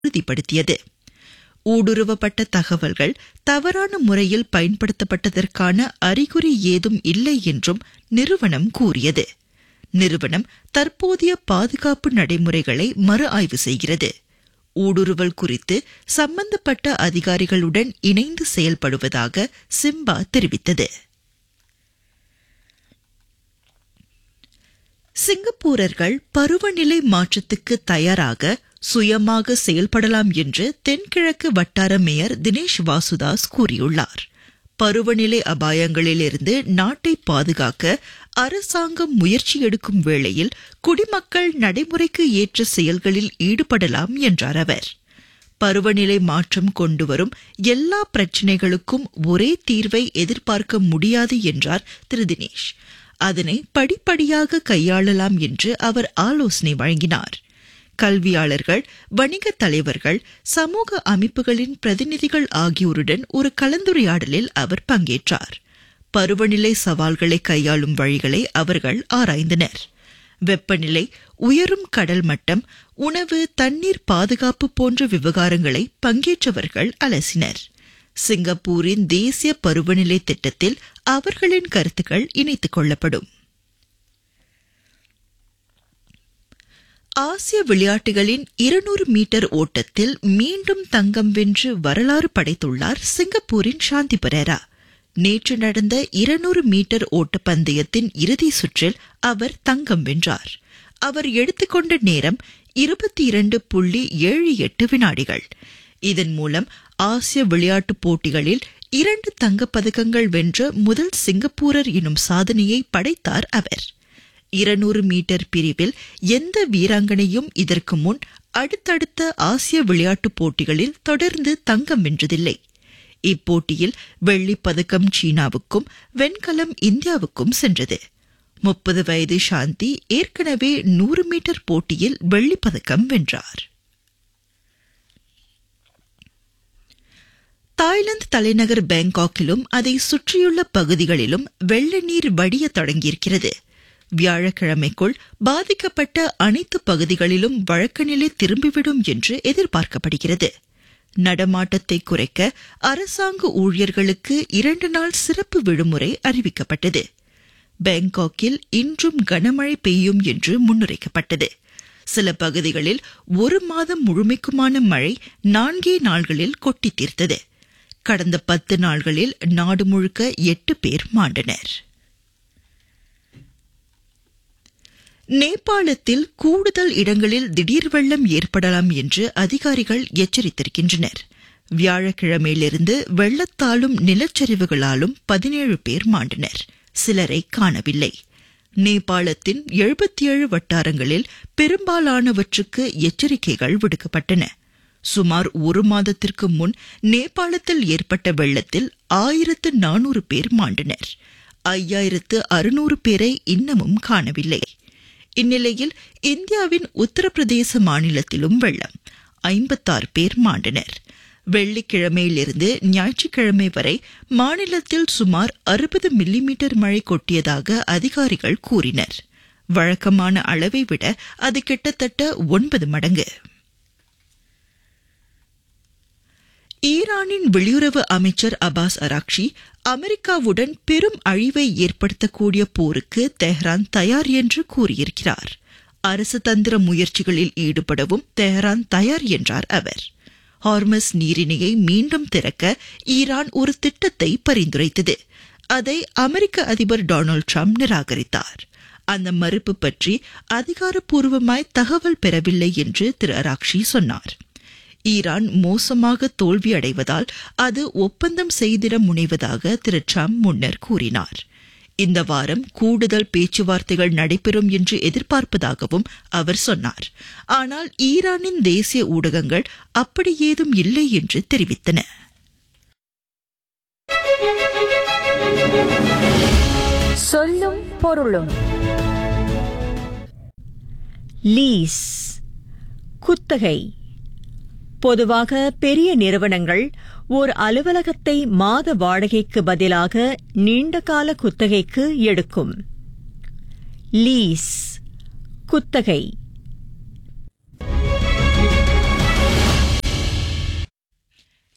உறுதிப்படுத்தியது ஊடுருவப்பட்ட தகவல்கள் தவறான முறையில் பயன்படுத்தப்பட்டதற்கான அறிகுறி ஏதும் இல்லை என்றும் நிறுவனம் கூறியது நிறுவனம் தற்போதைய பாதுகாப்பு நடைமுறைகளை மறு ஆய்வு செய்கிறது ஊடுருவல் குறித்து சம்பந்தப்பட்ட அதிகாரிகளுடன் இணைந்து செயல்படுவதாக சிம்பா தெரிவித்தது சிங்கப்பூரர்கள் பருவநிலை மாற்றத்துக்கு தயாராக சுயமாக செயல்படலாம் என்று தென்கிழக்கு வட்டார மேயர் தினேஷ் வாசுதாஸ் கூறியுள்ளார் பருவநிலை அபாயங்களிலிருந்து நாட்டை பாதுகாக்க அரசாங்கம் முயற்சி எடுக்கும் வேளையில் குடிமக்கள் நடைமுறைக்கு ஏற்ற செயல்களில் ஈடுபடலாம் என்றார் அவர் பருவநிலை மாற்றம் கொண்டுவரும் எல்லா பிரச்சினைகளுக்கும் ஒரே தீர்வை எதிர்பார்க்க முடியாது என்றார் திரு தினேஷ் அதனை படிப்படியாக கையாளலாம் என்று அவர் ஆலோசனை வழங்கினார் கல்வியாளர்கள் வணிக தலைவர்கள் சமூக அமைப்புகளின் பிரதிநிதிகள் ஆகியோருடன் ஒரு கலந்துரையாடலில் அவர் பங்கேற்றார் பருவநிலை சவால்களை கையாளும் வழிகளை அவர்கள் ஆராய்ந்தனர் வெப்பநிலை உயரும் கடல் மட்டம் உணவு தண்ணீர் பாதுகாப்பு போன்ற விவகாரங்களை பங்கேற்றவர்கள் அலசினர் சிங்கப்பூரின் தேசிய பருவநிலை திட்டத்தில் அவர்களின் கருத்துக்கள் இணைத்துக் கொள்ளப்படும் ஆசிய விளையாட்டுகளின் இருநூறு மீட்டர் ஓட்டத்தில் மீண்டும் தங்கம் வென்று வரலாறு படைத்துள்ளார் சிங்கப்பூரின் சாந்தி பரேரா நேற்று நடந்த இருநூறு மீட்டர் ஓட்டப்பந்தயத்தின் இறுதி சுற்றில் அவர் தங்கம் வென்றார் அவர் எடுத்துக்கொண்ட நேரம் இருபத்தி இரண்டு புள்ளி ஏழு எட்டு வினாடிகள் இதன் மூலம் ஆசிய விளையாட்டுப் போட்டிகளில் இரண்டு தங்கப்பதக்கங்கள் வென்ற முதல் சிங்கப்பூரர் எனும் சாதனையை படைத்தார் அவர் இருநூறு மீட்டர் பிரிவில் எந்த வீராங்கனையும் இதற்கு முன் அடுத்தடுத்த ஆசிய விளையாட்டுப் போட்டிகளில் தொடர்ந்து தங்கம் வென்றதில்லை இப்போட்டியில் வெள்ளிப் பதக்கம் சீனாவுக்கும் வெண்கலம் இந்தியாவுக்கும் சென்றது முப்பது வயது சாந்தி ஏற்கனவே நூறு மீட்டர் போட்டியில் வெள்ளிப் பதக்கம் வென்றார் தாய்லாந்து தலைநகர் பேங்காக்கிலும் அதை சுற்றியுள்ள பகுதிகளிலும் வெள்ள நீர் வடிய தொடங்கியிருக்கிறது வியாழக்கிழமைக்குள் பாதிக்கப்பட்ட அனைத்து பகுதிகளிலும் வழக்க நிலை திரும்பிவிடும் என்று எதிர்பார்க்கப்படுகிறது நடமாட்டத்தை குறைக்க அரசாங்க ஊழியர்களுக்கு இரண்டு நாள் சிறப்பு விடுமுறை அறிவிக்கப்பட்டது பேங்காக்கில் இன்றும் கனமழை பெய்யும் என்று முன்னுரைக்கப்பட்டது சில பகுதிகளில் ஒரு மாதம் முழுமைக்குமான மழை நான்கே நாள்களில் கொட்டி தீர்த்தது கடந்த பத்து நாள்களில் நாடு முழுக்க எட்டு பேர் மாண்டனர் நேபாளத்தில் கூடுதல் இடங்களில் திடீர் வெள்ளம் ஏற்படலாம் என்று அதிகாரிகள் எச்சரித்திருக்கின்றனர் வியாழக்கிழமையிலிருந்து வெள்ளத்தாலும் நிலச்சரிவுகளாலும் பதினேழு பேர் மாண்டனர் சிலரை காணவில்லை நேபாளத்தின் எழுபத்தி ஏழு வட்டாரங்களில் பெரும்பாலானவற்றுக்கு எச்சரிக்கைகள் விடுக்கப்பட்டன சுமார் ஒரு மாதத்திற்கு முன் நேபாளத்தில் ஏற்பட்ட வெள்ளத்தில் ஆயிரத்து நானூறு பேர் மாண்டனர் ஐயாயிரத்து அறுநூறு பேரை இன்னமும் காணவில்லை இந்நிலையில் இந்தியாவின் உத்தரப்பிரதேச மாநிலத்திலும் வெள்ளம் ஐம்பத்தாறு பேர் மாண்டனர் வெள்ளிக்கிழமையிலிருந்து ஞாயிற்றுக்கிழமை வரை மாநிலத்தில் சுமார் அறுபது மில்லிமீட்டர் மழை கொட்டியதாக அதிகாரிகள் கூறினர் வழக்கமான அளவை விட அது கிட்டத்தட்ட ஒன்பது மடங்கு ஈரானின் வெளியுறவு அமைச்சர் அபாஸ் அராக்ஷி அமெரிக்காவுடன் பெரும் அழிவை ஏற்படுத்தக்கூடிய போருக்கு தெஹ்ரான் தயார் என்று கூறியிருக்கிறார் அரசு தந்திர முயற்சிகளில் ஈடுபடவும் தெஹ்ரான் தயார் என்றார் அவர் ஹார்மஸ் நீரிணையை மீண்டும் திறக்க ஈரான் ஒரு திட்டத்தை பரிந்துரைத்தது அதை அமெரிக்க அதிபர் டொனால்டு ட்ரம்ப் நிராகரித்தார் அந்த மறுப்பு பற்றி அதிகாரப்பூர்வமாய் தகவல் பெறவில்லை என்று திரு அராக்ஷி சொன்னார் ஈரான் மோசமாக தோல்வியடைவதால் அது ஒப்பந்தம் செய்திட முனைவதாக திரு ட்ரம்ப் முன்னர் கூறினார் இந்த வாரம் கூடுதல் பேச்சுவார்த்தைகள் நடைபெறும் என்று எதிர்பார்ப்பதாகவும் அவர் சொன்னார் ஆனால் ஈரானின் தேசிய ஊடகங்கள் அப்படி ஏதும் இல்லை என்று தெரிவித்தன சொல்லும் பொருளும் லீஸ் குத்தகை பொதுவாக பெரிய நிறுவனங்கள் ஓர் அலுவலகத்தை மாத வாடகைக்கு பதிலாக நீண்டகால குத்தகைக்கு எடுக்கும் லீஸ் குத்தகை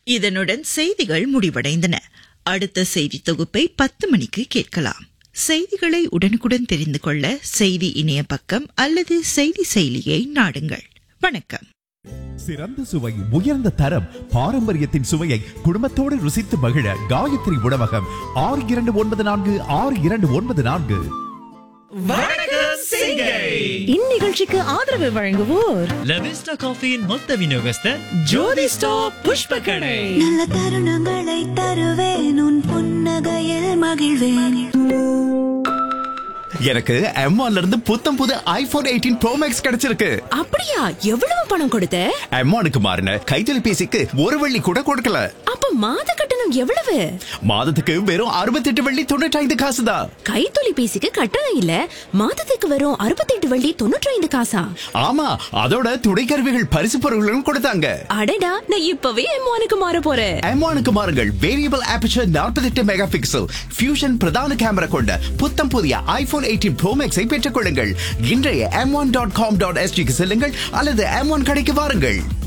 இதனுடன் செய்திகள் முடிவடைந்தன அடுத்த செய்தி தொகுப்பை பத்து மணிக்கு கேட்கலாம் செய்திகளை உடனுக்குடன் தெரிந்து கொள்ள செய்தி இணைய பக்கம் அல்லது செய்தி செயலியை நாடுங்கள் வணக்கம் சிறந்த சுவை உயர்ந்த தரம் பாரம்பரியத்தின் சுவையை குடும்பத்தோடு ருசித்து மகிழ காயத்ரி உணவகம் ஆறு இரண்டு ஒன்பது நான்கு ஆறு இரண்டு ஒன்பது நான்கு இந்நிகழ்ச்சிக்கு ஆதரவு வழங்குவோர் லவிஸ்டா காஃபியின் மொத்த விநியோகஸ்தர் ஜோதி ஸ்டாப் புஷ்ப கடை நல்ல தருணங்களை தருவேன் உன் புன்னகையில் மகிழ்வேன் எனக்கு M1 ல இருந்து புத்தம் புது ஐபோன் எயிட்டீன் ப்ரோ மேக்ஸ் கிடைச்சிருக்கு அப்படியா எவ்வளவு பணம் கொடுத்த M1க்கு மாறின கைத்தொலைபேசிக்கு ஒரு வெள்ளி கூட கொடுக்கல அப்ப மாத கட்டணம் எவ்வளவு மாதத்துக்கு வெறும் அறுபத்தெட்டு வெள்ளி தொண்ணூற்றி ஐந்து காசு தான் கைத்தொலைபேசிக்கு கட்டணம் இல்ல மாதத்துக்கு வரும் அறுபத்தெட்டு வள்ளி தொண்ணூற்றி ஐந்து காசா ஆமா அதோட துணைக்கருவிகள் பரிசு பொருட்களும் கொடுத்தாங்க அடடா நான் இப்பவே எம்மானுக்கு மாற போறேன் M1க்கு மாறுங்கள் variable aperture 48 mega pixel fusion பிரதான கேமரா கொண்ட புத்தம் புதிய ஐபோன் எயிட்டீன் ப்ரோ மேக்ஸை பெற்றுக் கொள்ளுங்கள் இன்றைய M one dot com dot எஸ்டிக்கு செல்லுங்கள் அல்லது எம் ஒன் கடைக்கு வாருங்கள்